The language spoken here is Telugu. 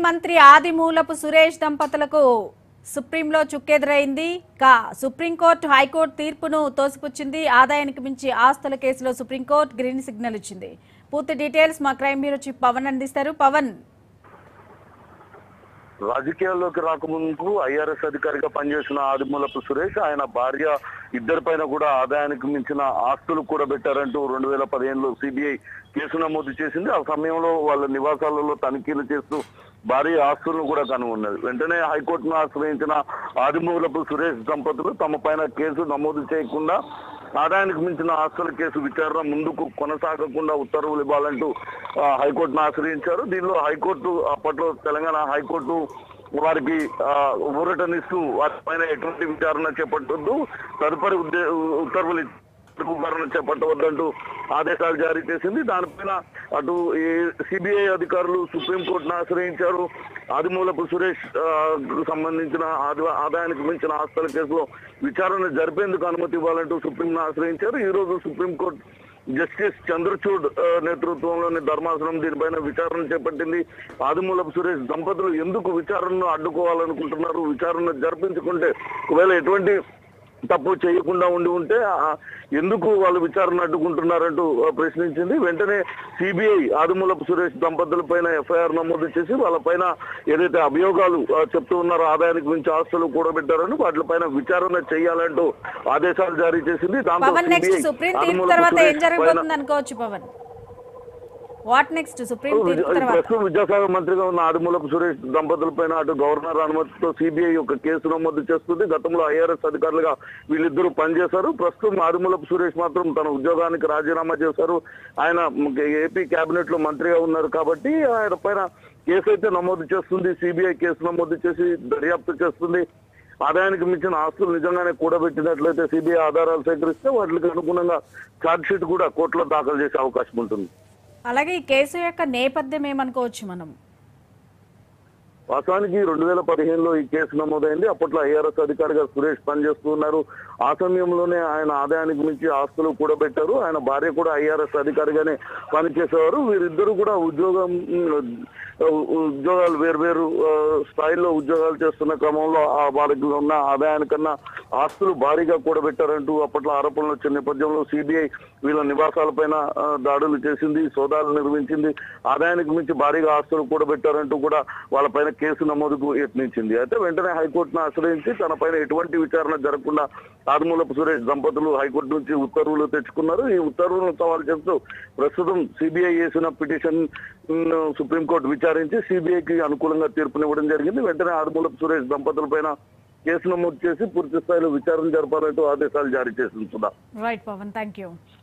మంత్రి ఆదిమూలపు సురేష్ దంపతులకు సుప్రీంలో చుక్కెదురైంది కా సుప్రీంకోర్టు హైకోర్టు తీర్పును తోసిపుచ్చింది ఆదాయానికి మించి ఆస్తుల కేసులో సుప్రీంకోర్టు గ్రీన్ సిగ్నల్ ఇచ్చింది పూర్తి డీటెయిల్స్ మా క్రైమ్ బ్యూరో చీఫ్ పవన్ అందిస్తారు పవన్ రాజకీయాల్లోకి రాకముందుకు ఐఆర్ఎస్ అధికారిగా పనిచేసిన ఆదిమూలపు సురేష్ ఆయన భార్య ఇద్దరిపైన కూడా ఆదాయానికి మించిన ఆస్తులు కూడా పెట్టారంటూ రెండు వేల పదిహేనులో సిబిఐ కేసు నమోదు చేసింది ఆ సమయంలో వాళ్ళ నివాసాలలో తనిఖీలు చేస్తూ భారీ ఆస్తులను కూడా కనుగొన్నది వెంటనే హైకోర్టును ఆశ్రయించిన ఆదిమూలపు సురేష్ దంపతులు తమ పైన కేసు నమోదు చేయకుండా ఆదాయానికి మించిన ఆస్తుల కేసు విచారణ ముందుకు కొనసాగకుండా ఉత్తర్వులు ఇవ్వాలంటూ ఆ, హైకోర్టును ఆశ్రయించారు దీనిలో హైకోర్టు అప్పట్లో తెలంగాణ హైకోర్టు వారికి ఆ, ఊరటనిస్తూ వారి పైన ఎటువంటి విచారణ చేపట్టొద్దు తదుపరి ఉద్దే ఉత్తర్వులు విచారణ చేపట్టవద్దంటూ ఆదేశాలు జారీ చేసింది దానిపైన అటు సిబిఐ అధికారులు సుప్రీంకోర్టును ఆశ్రయించారు ఆదిమూలపు సురేష్ ఆ, కు సంబంధించిన ఆది- ఆదాయానికి మించిన ఆస్తుల కేసులో విచారణ జరిపేందుకు అనుమతి ఇవ్వాలంటూ సుప్రీంను ఆశ్రయించారు ఈ రోజు సుప్రీంకోర్టు జస్టిస్ చంద్రచూడ్ ఆ, నేతృత్వంలోని ధర్మాసనం దీనిపైన విచారణ చేపట్టింది ఆదిమూలపు సురేష్ దంపతులు ఎందుకు విచారణను అడ్డుకోవాలనుకుంటున్నారు విచారణ జరిపించుకుంటే ఒకవేళ ఎటువంటి తప్పు చేయకుండా ఉండి ఉంటే ఆ, ఎందుకు వాళ్ళు విచారణ అడ్డుకుంటున్నారంటూ ఆ, ప్రశ్నించింది వెంటనే సిబిఐ ఆదిమూలపు సురేష్ దంపతుల పైన ఎఫ్ఐఆర్ నమోదు చేసి వాళ్ళపైన ఏదైతే అభియోగాలు ఆ, చెప్తూ ఉన్నారో ఆదాయానికి మించి ఆస్తులు కూడబెట్టారని వాటిపైన విచారణ చేయాలంటూ ఆదేశాలు జారీ చేసింది దాంతో పవన్ నెక్స్ట్ CBI సుప్రీం తీర్పు ఆదిమూలపు తర్వాత ఏం సురేష్ పైన జరగబోతుంది అనుకోవచ్చు పవన్ వాట్ నెక్స్ట్ సుప్రీం తీర్పు తర్వాత ప్రస్తుతం విద్యాశాఖ మంత్రిగా ఉన్న ఆదిమూలపు సురేష్ దంపతులపైన అటు గవర్నర్ అనుమతితో సిబిఐ ఒక కేసు నమోదు చేస్తుంది గతంలో ఐఆర్ఎస్ అధికారులుగా వీళ్ళిద్దరూ పనిచేశారు ప్రస్తుతం ఆదిమూలపు సురేష్ మాత్రం తన ఉద్యోగానికి రాజీనామా చేశారు ఆయన ఏపీ కేబినెట్ లో మంత్రిగా ఉన్నారు కాబట్టి ఆయన పైన కేసు అయితే నమోదు చేస్తుంది సిబిఐ కేసు నమోదు చేసి దర్యాప్తు చేస్తుంది ఆదాయానికి మించిన ఆస్తులు నిజంగానే కూడబెట్టినట్లయితే సిబిఐ ఆధారాలు సేకరిస్తే వాటికి అనుగుణంగా ఛార్జ్ షీట్ కూడా కోర్టులో దాఖలు చేసే అవకాశం ఉంటుంది అలాగే ఈ కేసు యొక్క నేపథ్యం ఏమనుకోవచ్చు మనం వాస్తవానికి రెండు వేల పదిహేనులో ఈ కేసు నమోదైంది అప్పట్లో ఐఆర్ఎస్ అధికారిగా సురేష్ పనిచేస్తూ ఉన్నారు ఆ సమయంలోనే ఆయన ఆదాయానికి మించి ఆస్తులు కూడబెట్టారు ఆయన భార్య కూడా ఐఆర్ఎస్ అధికారిగానే పనిచేసేవారు వీరిద్దరూ కూడా ఉద్యోగం ఉమ్, ఉద్యోగాలు వేర్వేరు ఆ, స్థాయిలో ఉద్యోగాలు చేస్తున్న క్రమంలో ఆ వారికి ఉన్న ఆదాయానికన్నా ఆస్తులు భారీగా కూడబెట్టారంటూ అప్పట్లో ఆరోపణలు వచ్చిన నేపథ్యంలో సిబిఐ వీళ్ళ నివాసాలపైన ఆ, దాడులు చేసింది సోదాలు నిర్వహించింది ఆదాయానికి మించి భారీగా ఆస్తులు కూడబెట్టారంటూ కూడా వాళ్ళపైన కేసు నమోదుకు యత్నించింది అయితే వెంటనే హైకోర్టును ఆశ్రయించి తన పైన ఎటువంటి విచారణ జరగకుండా ఆదిమూలపు సురేష్ దంపతులు హైకోర్టు నుంచి ఉత్తర్వులు తెచ్చుకున్నారు ఈ ఉత్తర్వులను సవాల్ చేస్తూ ప్రస్తుతం సిబిఐ చేసిన పిటిషన్ ను సుప్రీంకోర్టు విచారించి సిబిఐకి అనుకూలంగా తీర్పునివ్వడం జరిగింది వెంటనే ఆదిమూలపు సురేష్ దంపతుల పైన కేసు నమోదు చేసి పూర్తి స్థాయిలో విచారణ జరపాలంటూ ఆదేశాలు జారీ చేసింది Sudha right Pawan thank you